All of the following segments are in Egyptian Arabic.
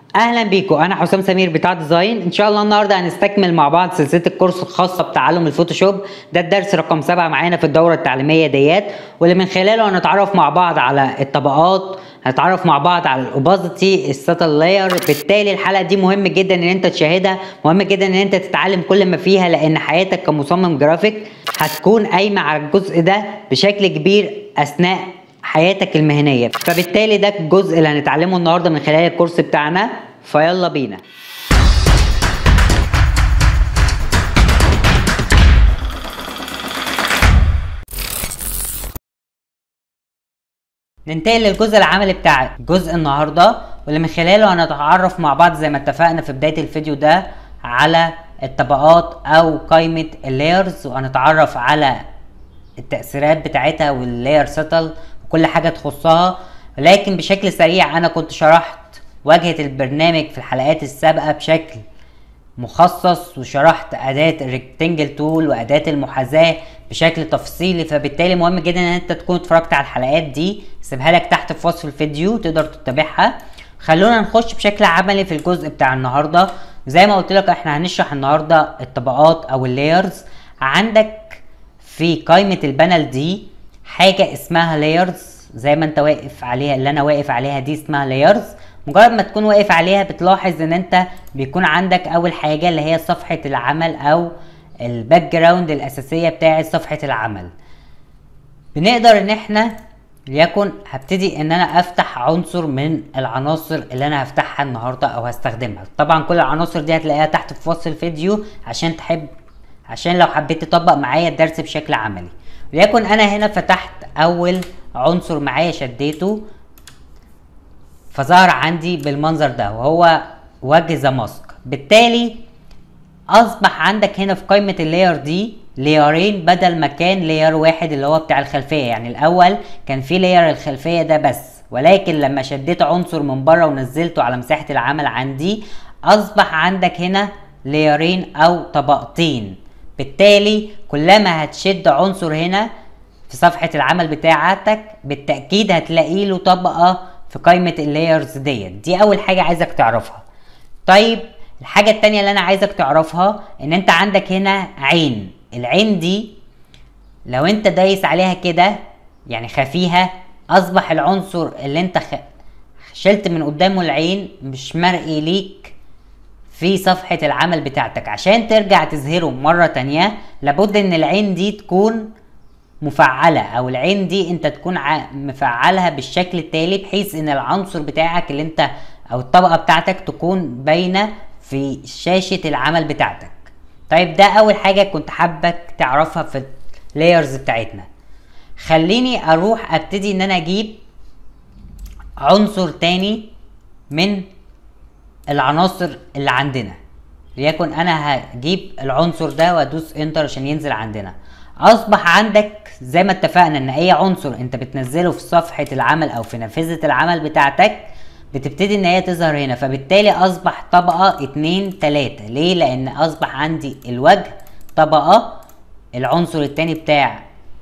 اهلا بيكم انا حسام سمير بتاع ديزاين ان شاء الله النهارده هنستكمل مع بعض سلسله الكورس الخاصه بتعلم الفوتوشوب ده الدرس رقم سبعة معانا في الدوره التعليميه ديات واللي من خلاله هنتعرف مع بعض على الطبقات هنتعرف مع بعض على الاوبازيتي الساتل لاير بالتالي الحلقه دي مهم جدا ان انت تشاهدها مهم جدا ان انت تتعلم كل ما فيها لان حياتك كمصمم جرافيك هتكون قايمه على الجزء ده بشكل كبير اثناء حياتك المهنيه فبالتالي ده الجزء اللي هنتعلمه النهارده من خلال الكورس بتاعنا فيلا بينا ننتقل للجزء العملي بتاع جزء النهارده واللي من خلاله هنتعرف مع بعض زي ما اتفقنا في بدايه الفيديو ده على الطبقات او قائمه اللايرز وهنتعرف على التأثيرات بتاعتها واللاير سيتل وكل حاجة تخصها لكن بشكل سريع أنا كنت شرحت واجهة البرنامج في الحلقات السابقة بشكل مخصص وشرحت أداة الريكتنجل تول وأداة المحاذاة بشكل تفصيلي فبالتالي مهم جدا إن أنت تكون اتفرجت على الحلقات دي سيبها لك تحت في وصف الفيديو تقدر تتابعها خلونا نخش بشكل عملي في الجزء بتاع النهارده زي ما قلت لك احنا هنشرح النهارده الطبقات او اللايرز عندك في قائمة البانل دي حاجة اسمها لايرز زي ما انت واقف عليها اللي انا واقف عليها دي اسمها لايرز مجرد ما تكون واقف عليها بتلاحظ ان انت بيكون عندك اول حاجة اللي هي صفحة العمل او الباك جراوند الاساسية بتاعت صفحة العمل بنقدر ان احنا ليكن هبتدي ان انا افتح عنصر من العناصر اللي انا هفتحها النهارده او هستخدمها طبعا كل العناصر دي هتلاقيها تحت في وصف الفيديو عشان تحب عشان لو حبيت تطبق معايا الدرس بشكل عملي وليكن انا هنا فتحت اول عنصر معايا شديته فظهر عندي بالمنظر ده وهو وجه ذا ماسك بالتالي اصبح عندك هنا في قائمه اللاير دي لايرين بدل ما كان لاير واحد اللي هو بتاع الخلفيه يعني الاول كان في لاير الخلفيه ده بس ولكن لما شديت عنصر من بره ونزلته على مساحه العمل عندي اصبح عندك هنا لايرين او طبقتين بالتالي كلما هتشد عنصر هنا في صفحة العمل بتاعتك بالتأكيد هتلاقي له طبقة في قائمة اللايرز ديت دي أول حاجة عايزك تعرفها طيب الحاجة التانية اللي أنا عايزك تعرفها إن أنت عندك هنا عين العين دي لو أنت دايس عليها كده يعني خفيها أصبح العنصر اللي أنت خ... شلت من قدامه العين مش مرئي ليك في صفحة العمل بتاعتك عشان ترجع تظهره مرة تانية لابد ان العين دي تكون مفعلة او العين دي انت تكون مفعلها بالشكل التالي بحيث ان العنصر بتاعك اللي انت او الطبقة بتاعتك تكون باينة في شاشة العمل بتاعتك طيب ده اول حاجة كنت حابك تعرفها في اللايرز بتاعتنا خليني اروح ابتدي ان انا اجيب عنصر تاني من العناصر اللي عندنا ليكن انا هجيب العنصر ده وادوس انتر عشان ينزل عندنا اصبح عندك زي ما اتفقنا ان اي عنصر انت بتنزله في صفحة العمل او في نافذة العمل بتاعتك بتبتدي ان هي تظهر هنا فبالتالي اصبح طبقة اتنين تلاتة ليه لان اصبح عندي الوجه طبقة العنصر التاني بتاع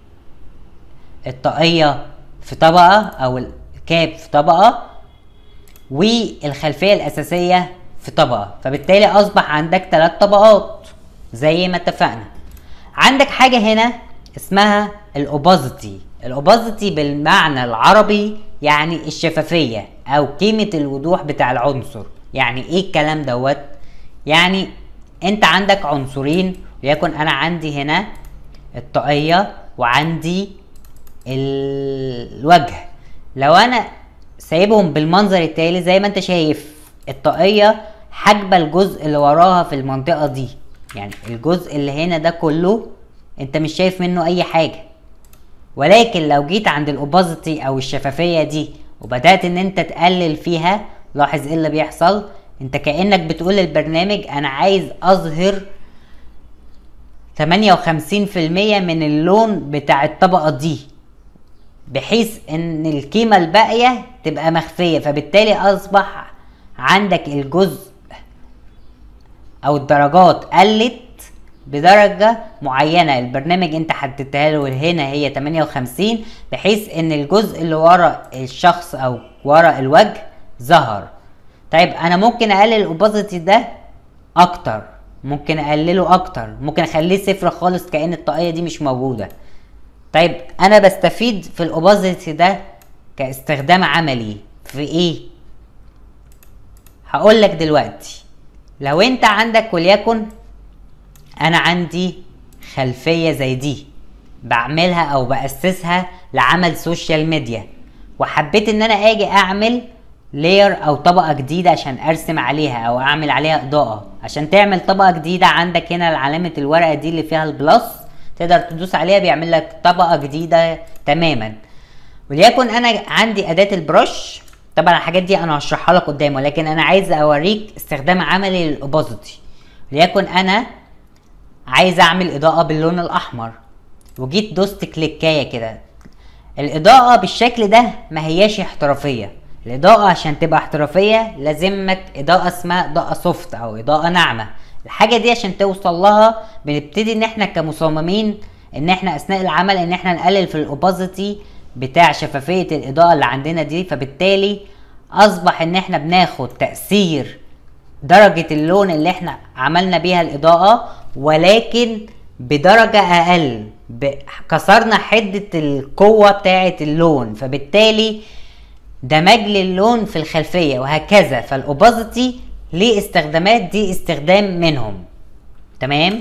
الطاقية في طبقة او الكاب في طبقة والخلفية الأساسية في طبقة فبالتالي أصبح عندك ثلاث طبقات زي ما اتفقنا عندك حاجة هنا اسمها الأوبازيتي الأوبازيتي بالمعنى العربي يعني الشفافية أو قيمة الوضوح بتاع العنصر يعني إيه الكلام دوت يعني أنت عندك عنصرين وليكن أنا عندي هنا الطاقية وعندي الوجه لو أنا سايبهم بالمنظر التالي زي ما انت شايف الطاقية حاجبة الجزء اللي وراها في المنطقة دي يعني الجزء اللي هنا ده كله انت مش شايف منه اي حاجة ولكن لو جيت عند الاوبازيتي او الشفافية دي وبدأت ان انت تقلل فيها لاحظ ايه اللي بيحصل انت كأنك بتقول للبرنامج انا عايز اظهر 58% من اللون بتاع الطبقة دي بحيث ان القيمة الباقية تبقى مخفية فبالتالي اصبح عندك الجزء او الدرجات قلت بدرجة معينة البرنامج انت حددتها له هنا هي 58 بحيث ان الجزء اللي ورا الشخص او ورا الوجه ظهر طيب انا ممكن اقلل الاوبازيتي ده اكتر ممكن اقلله اكتر ممكن اخليه صفر خالص كأن الطاقية دي مش موجودة طيب انا بستفيد في الاوبازيتي ده كاستخدام عملي في ايه هقول لك دلوقتي لو انت عندك وليكن انا عندي خلفية زي دي بعملها او بأسسها لعمل سوشيال ميديا وحبيت ان انا اجي اعمل لير او طبقة جديدة عشان ارسم عليها او اعمل عليها اضاءة عشان تعمل طبقة جديدة عندك هنا علامة الورقة دي اللي فيها البلس تقدر تدوس عليها بيعمل لك طبقة جديدة تماما وليكن انا عندي اداة البرش طبعا الحاجات دي انا هشرحها لك قدام ولكن انا عايز اوريك استخدام عملي للاوبوزيتي وليكن انا عايز اعمل اضاءة باللون الاحمر وجيت دوست كليكايه كده الاضاءة بالشكل ده ما هياش احترافية الاضاءة عشان تبقى احترافية لازمك اضاءة اسمها اضاءة سوفت او اضاءة ناعمة الحاجة دي عشان توصل لها بنبتدي ان احنا كمصممين ان احنا اثناء العمل ان احنا نقلل في الاوبازيتي بتاع شفافية الاضاءة اللي عندنا دي فبالتالي اصبح ان احنا بناخد تأثير درجة اللون اللي احنا عملنا بيها الاضاءة ولكن بدرجة اقل ب... كسرنا حدة القوة بتاعة اللون فبالتالي دمج لي اللون في الخلفية وهكذا فالاوبازيتي ليه استخدامات دي استخدام منهم تمام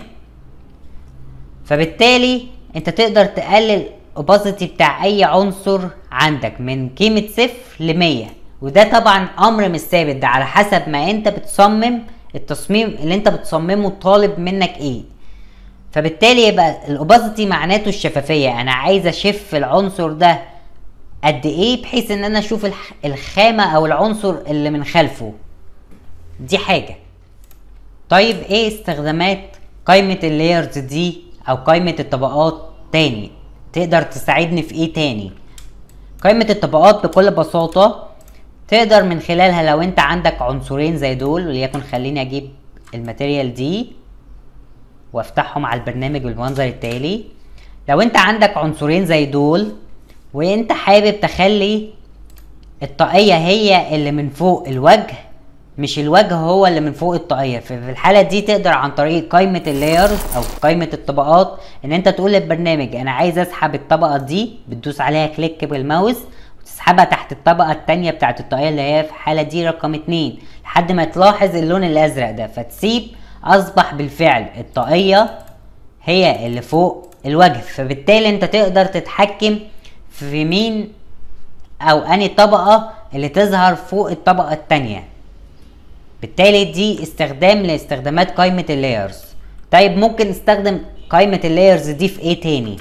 فبالتالي انت تقدر تقلل اوبازيتي بتاع اي عنصر عندك من قيمة صفر لمية وده طبعا امر مش ثابت ده على حسب ما انت بتصمم التصميم اللي انت بتصممه طالب منك ايه فبالتالي يبقى الاوبازيتي معناته الشفافية انا عايز اشف العنصر ده قد ايه بحيث ان انا اشوف الح- الخامة او العنصر اللي من خلفه دي حاجة طيب ايه استخدامات قائمة اللايرز دي او قائمة الطبقات تاني تقدر تساعدني في ايه تاني قائمة الطبقات بكل بساطة تقدر من خلالها لو انت عندك عنصرين زي دول وليكن خليني اجيب الماتيريال دي وافتحهم على البرنامج بالمنظر التالي لو انت عندك عنصرين زي دول وانت حابب تخلي الطاقية هي اللي من فوق الوجه مش الوجه هو اللي من فوق الطاقية في في الحالة دي تقدر عن طريق قائمة اللايرز او قائمة الطبقات ان انت تقول للبرنامج انا عايز اسحب الطبقة دي بتدوس عليها كليك بالماوس وتسحبها تحت الطبقة التانية بتاعت الطاقية اللي هي في الحالة دي رقم اتنين لحد ما تلاحظ اللون الازرق ده فتسيب اصبح بالفعل الطاقية هي اللي فوق الوجه فبالتالي انت تقدر تتحكم في مين او اني طبقة اللي تظهر فوق الطبقة التانية بالتالي دي استخدام لاستخدامات قائمة اللايرز طيب ممكن نستخدم قائمة اللايرز دي في ايه تاني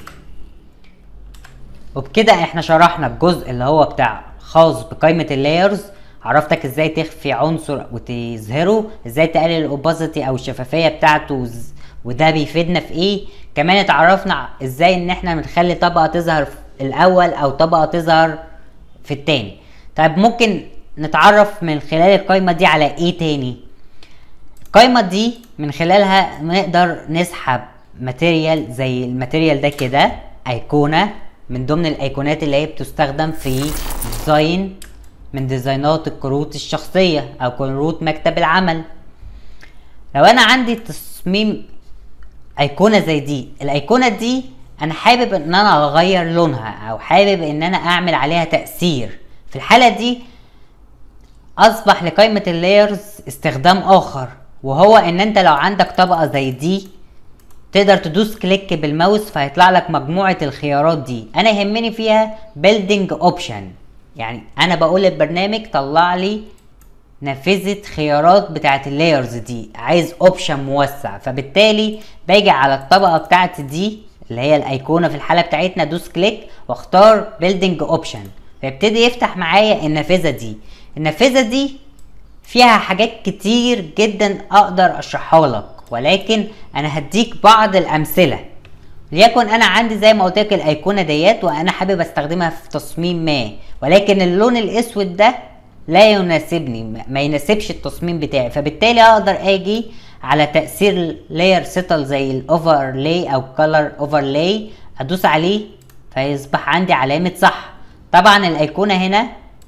وبكده احنا شرحنا الجزء اللي هو بتاع خاص بقائمة اللايرز عرفتك ازاي تخفي عنصر وتظهره ازاي تقلل الاوبازيتي او الشفافية بتاعته وز- وده بيفيدنا في ايه كمان اتعرفنا ازاي ان احنا بنخلي طبقة تظهر في الاول او طبقة تظهر في التاني طيب ممكن نتعرف من خلال القائمة دي على ايه تاني القائمة دي من خلالها نقدر نسحب ماتيريال زي الماتيريال ده كده ايقونة من ضمن الايقونات اللي هي بتستخدم في ديزاين من ديزاينات الكروت الشخصية او كروت مكتب العمل لو انا عندي تصميم ايقونة زي دي الايقونة دي انا حابب ان انا اغير لونها او حابب ان انا اعمل عليها تأثير في الحالة دي اصبح لقائمة اللايرز استخدام اخر وهو ان انت لو عندك طبقة زي دي تقدر تدوس كليك بالماوس فهيطلع لك مجموعة الخيارات دي انا يهمني فيها building option يعني انا بقول للبرنامج طلع لي نافذة خيارات بتاعت اللايرز دي عايز اوبشن موسع فبالتالي باجي على الطبقة بتاعتي دي اللي هي الايقونة في الحالة بتاعتنا ادوس كليك واختار building اوبشن فيبتدي يفتح معايا النافذة دي النافذة دي فيها حاجات كتير جدا اقدر اشرحها لك ولكن انا هديك بعض الامثلة ليكن انا عندي زي ما قلت لك الايقونه ديت وانا حابب استخدمها في تصميم ما ولكن اللون الاسود ده لا يناسبني ما- ما يناسبش التصميم بتاعي فبالتالي اقدر اجي على تاثير لاير سيتل زي الاوفرلاي او كولر اوفرلاي ادوس عليه فيصبح عندي علامه صح طبعا الايقونه هنا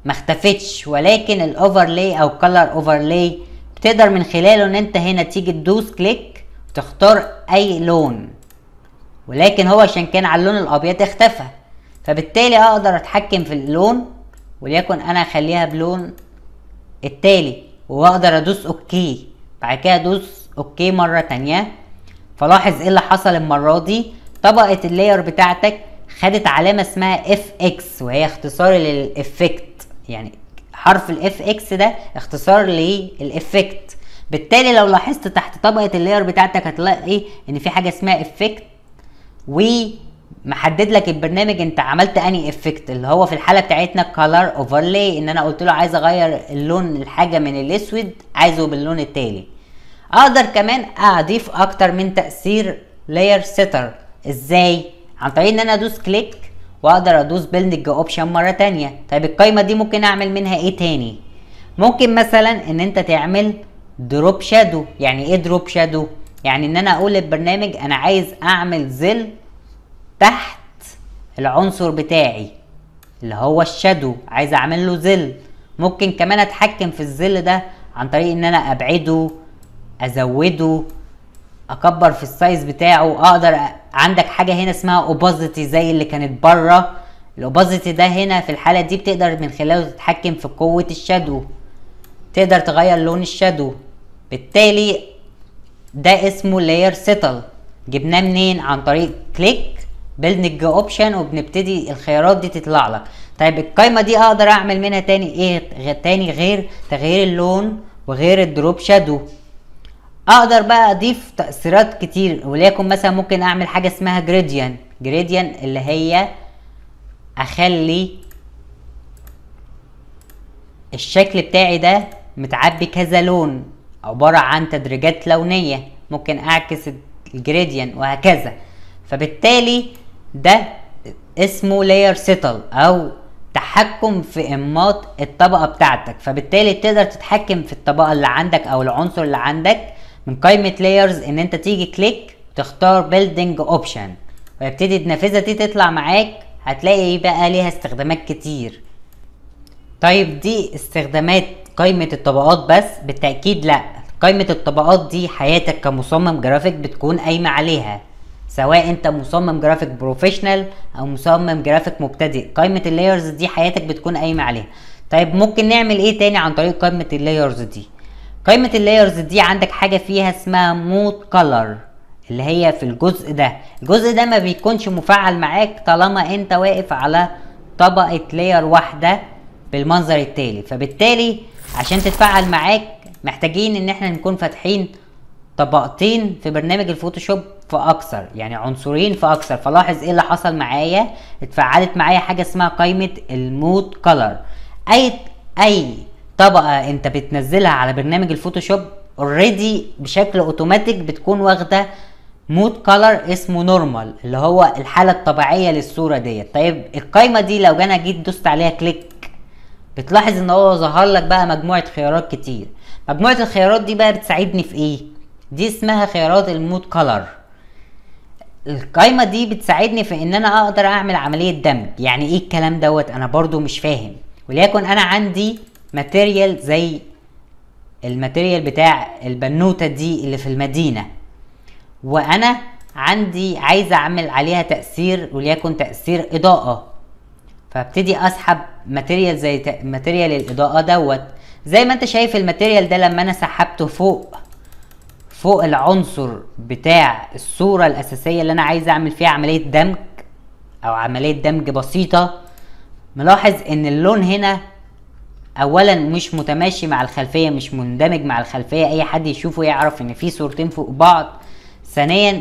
ما اختفتش ولكن الاوفرلاي او كلر اوفرلاي بتقدر من خلاله ان انت هنا تيجي تدوس كليك وتختار اي لون ولكن هو عشان كان على اللون الابيض اختفى فبالتالي اقدر اتحكم في اللون وليكن انا اخليها بلون التالي واقدر ادوس اوكي بعد كده ادوس اوكي مرة تانية فلاحظ ايه اللي حصل المرة دي طبقة اللاير بتاعتك خدت علامة اسمها اف اكس وهي اختصار للافكت يعني حرف الاف اكس ده اختصار للافكت بالتالي لو لاحظت تحت طبقة اللاير بتاعتك هتلاقي ان في حاجة اسمها افكت ومحدد لك البرنامج انت عملت اني افكت اللي هو في الحاله بتاعتنا كولر اوفرلاي ان انا قلت له عايز اغير اللون الحاجه من الاسود عايزه باللون التالي اقدر كمان اضيف اكتر من تاثير لاير سيتر ازاي عن طريق ان انا ادوس كليك واقدر ادوس بيلدنج اوبشن مره تانية طيب القايمه دي ممكن اعمل منها ايه تاني ممكن مثلا ان انت تعمل دروب شادو يعني ايه دروب شادو يعني ان انا اقول للبرنامج انا عايز اعمل ظل تحت العنصر بتاعي اللي هو الشادو عايز اعمل له ظل ممكن كمان اتحكم في الظل ده عن طريق ان انا ابعده ازوده اكبر في السايز بتاعه اقدر عندك حاجه هنا اسمها اوبازيتي زي اللي كانت بره الاوبازيتي ده هنا في الحاله دي بتقدر من خلاله تتحكم في قوه الشادو تقدر تغير لون الشادو بالتالي ده اسمه لاير سيتل جبناه منين عن طريق كليك بيلدنج اوبشن وبنبتدي الخيارات دي تطلع لك طيب القايمه دي اقدر اعمل منها تاني ايه تاني غير تغيير اللون وغير الدروب شادو اقدر بقى اضيف تاثيرات كتير وليكن مثلا ممكن اعمل حاجه اسمها جريديان جريديان اللي هي اخلي الشكل بتاعي ده متعبي كذا لون عبارة عن تدريجات لونية ممكن اعكس الجريديان وهكذا فبالتالي ده اسمه لاير سيتل او تحكم في انماط الطبقة بتاعتك فبالتالي تقدر تتحكم في الطبقة اللي عندك او العنصر اللي عندك من قائمة لايرز ان انت تيجي كليك تختار بيلدينج اوبشن ويبتدي النافذة دي تطلع معاك هتلاقي بقى ليها استخدامات كتير طيب دي استخدامات قائمة الطبقات بس بالتأكيد لا قائمة الطبقات دي حياتك كمصمم جرافيك بتكون قايمة عليها سواء انت مصمم جرافيك بروفيشنال او مصمم جرافيك مبتدئ قائمة اللايرز دي حياتك بتكون قايمة عليها طيب ممكن نعمل ايه تاني عن طريق قائمة اللايرز دي قائمة اللايرز دي عندك حاجة فيها اسمها مود كولر اللي هي في الجزء ده الجزء ده ما بيكونش مفعل معاك طالما انت واقف على طبقة لاير واحدة بالمنظر التالي فبالتالي عشان تتفعل معاك محتاجين ان احنا نكون فاتحين طبقتين في برنامج الفوتوشوب فاكثر يعني عنصرين فاكثر فلاحظ ايه اللي حصل معايا اتفعلت معايا حاجه اسمها قائمه المود كولر اي اي طبقه انت بتنزلها على برنامج الفوتوشوب اوريدي بشكل اوتوماتيك بتكون واخده مود كولر اسمه نورمال اللي هو الحاله الطبيعيه للصوره ديت طيب القايمه دي لو انا جيت دوست عليها كليك بتلاحظ ان هو ظهر لك بقى مجموعه خيارات كتير مجموعه الخيارات دي بقى بتساعدني في ايه دي اسمها خيارات المود كولر القايمه دي بتساعدني في ان انا اقدر اعمل عمليه دمج يعني ايه الكلام دوت انا برضو مش فاهم وليكن انا عندي ماتيريال زي الماتيريال بتاع البنوته دي اللي في المدينه وانا عندي عايز اعمل عليها تاثير وليكن تاثير اضاءه فابتدي اسحب ماتيريال زي ماتيريال الاضاءه دوت زي ما انت شايف الماتيريال ده لما انا سحبته فوق فوق العنصر بتاع الصورة الأساسية اللي أنا عايز أعمل فيها عملية دمج أو عملية دمج بسيطة ملاحظ إن اللون هنا أولا مش متماشي مع الخلفية مش مندمج مع الخلفية أي حد يشوفه يعرف إن في صورتين فوق بعض ثانيا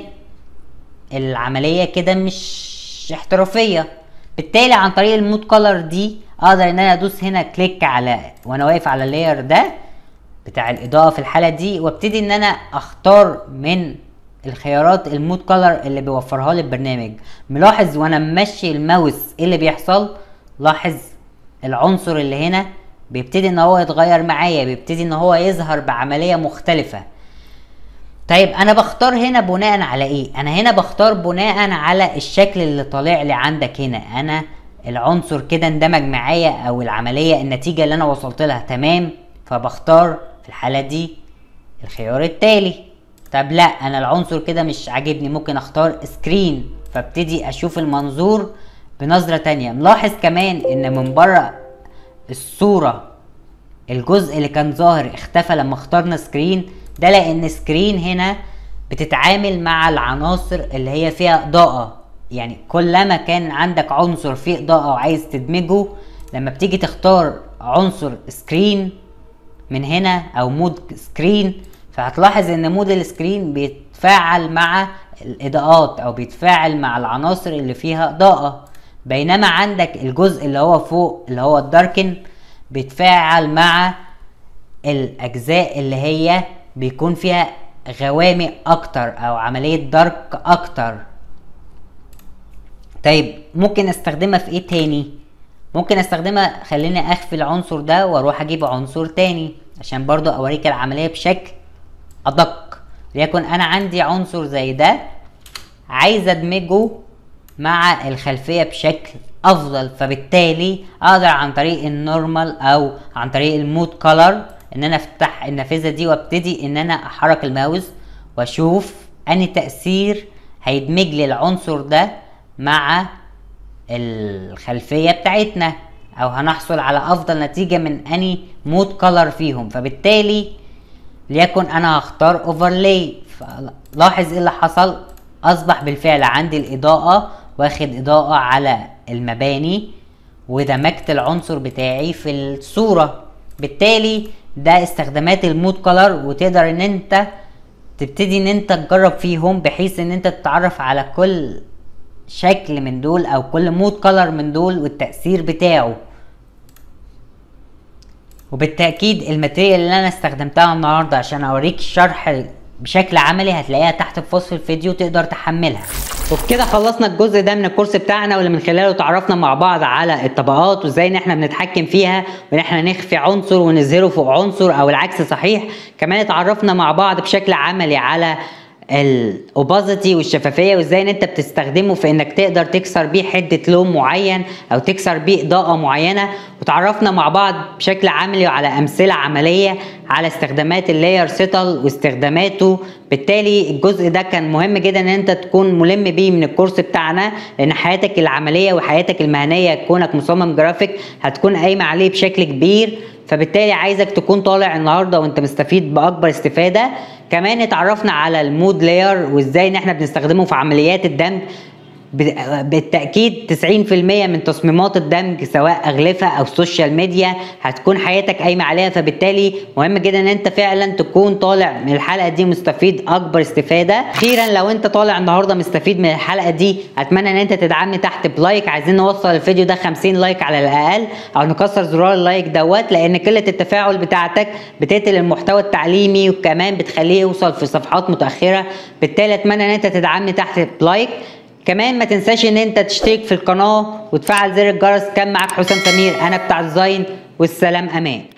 العملية كده مش احترافية بالتالي عن طريق المود كولر دي اقدر ان انا ادوس هنا كليك على وانا واقف على اللاير ده بتاع الاضاءه في الحاله دي وابتدي ان انا اختار من الخيارات المود كولر اللي بيوفرها لي البرنامج ملاحظ وانا ماشي الماوس ايه اللي بيحصل لاحظ العنصر اللي هنا بيبتدي ان هو يتغير معايا بيبتدي ان هو يظهر بعمليه مختلفه طيب انا بختار هنا بناء على ايه انا هنا بختار بناء على الشكل اللي طالع لي عندك هنا انا العنصر كده اندمج معايا او العملية النتيجة اللي انا وصلت لها تمام فبختار في الحالة دي الخيار التالي طب لا انا العنصر كده مش عاجبني ممكن اختار سكرين فابتدي اشوف المنظور بنظرة تانية ملاحظ كمان ان من بره الصورة الجزء اللي كان ظاهر اختفى لما اخترنا سكرين ده لان سكرين هنا بتتعامل مع العناصر اللي هي فيها اضاءة يعني كلما كان عندك عنصر فيه اضاءة وعايز تدمجه لما بتيجي تختار عنصر سكرين من هنا او مود سكرين فهتلاحظ ان مود السكرين بيتفاعل مع الاضاءات او بيتفاعل مع العناصر اللي فيها اضاءة بينما عندك الجزء اللي هو فوق اللي هو الداركن بيتفاعل مع الاجزاء اللي هي بيكون فيها غوامق اكتر او عملية دارك اكتر طيب ممكن استخدمها في ايه تاني ممكن استخدمها خليني اخفي العنصر ده واروح اجيب عنصر تاني عشان برضو اوريك العملية بشكل ادق ليكن انا عندي عنصر زي ده عايز ادمجه مع الخلفية بشكل افضل فبالتالي اقدر عن طريق النورمال او عن طريق المود كولر ان انا افتح النافذة دي وابتدي ان انا احرك الماوس واشوف اني تأثير هيدمج لي العنصر ده مع الخلفية بتاعتنا او هنحصل على افضل نتيجة من اني مود كولر فيهم فبالتالي ليكن انا هختار اوفرلاي فلاحظ ايه اللي حصل اصبح بالفعل عندي الاضاءة واخد اضاءة على المباني ودمجت العنصر بتاعي في الصورة بالتالي ده استخدامات المود كولر وتقدر ان انت تبتدي ان انت تجرب فيهم بحيث ان انت تتعرف على كل شكل من دول او كل مود كولر من دول والتأثير بتاعه وبالتأكيد الماتيريال اللي انا استخدمتها النهاردة عشان اوريك الشرح بشكل عملي هتلاقيها تحت في وصف الفيديو تقدر تحملها وبكده خلصنا الجزء ده من الكورس بتاعنا واللي من خلاله تعرفنا مع بعض على الطبقات وازاي ان احنا بنتحكم فيها وان احنا نخفي عنصر ونظهره فوق عنصر او العكس صحيح كمان اتعرفنا مع بعض بشكل عملي على الاوبازيتي والشفافيه وازاي ان انت بتستخدمه في انك تقدر تكسر بيه حده لون معين او تكسر بيه اضاءه معينه وتعرفنا مع بعض بشكل عملي وعلى امثله عمليه على استخدامات اللاير سيتل واستخداماته بالتالي الجزء ده كان مهم جدا ان انت تكون ملم بيه من الكورس بتاعنا لان حياتك العمليه وحياتك المهنيه كونك مصمم جرافيك هتكون قايمه عليه بشكل كبير فبالتالي عايزك تكون طالع النهارده وانت مستفيد باكبر استفاده كمان اتعرفنا على المود لاير وازاي ان احنا بنستخدمه في عمليات الدمج بالتاكيد 90% من تصميمات الدمج سواء اغلفه او سوشيال ميديا هتكون حياتك قايمه عليها فبالتالي مهم جدا ان انت فعلا تكون طالع من الحلقه دي مستفيد اكبر استفاده اخيرا لو انت طالع النهارده مستفيد من الحلقه دي اتمنى ان انت تدعمني تحت بلايك عايزين نوصل الفيديو ده 50 لايك على الاقل او نكسر زرار اللايك دوت لان قله التفاعل بتاعتك بتقتل المحتوى التعليمي وكمان بتخليه يوصل في صفحات متاخره بالتالي اتمنى ان انت تدعمني تحت بلايك كمان ما تنساش ان انت تشترك في القناة وتفعل زر الجرس كان معاك حسام سمير انا بتاع الديزاين والسلام امان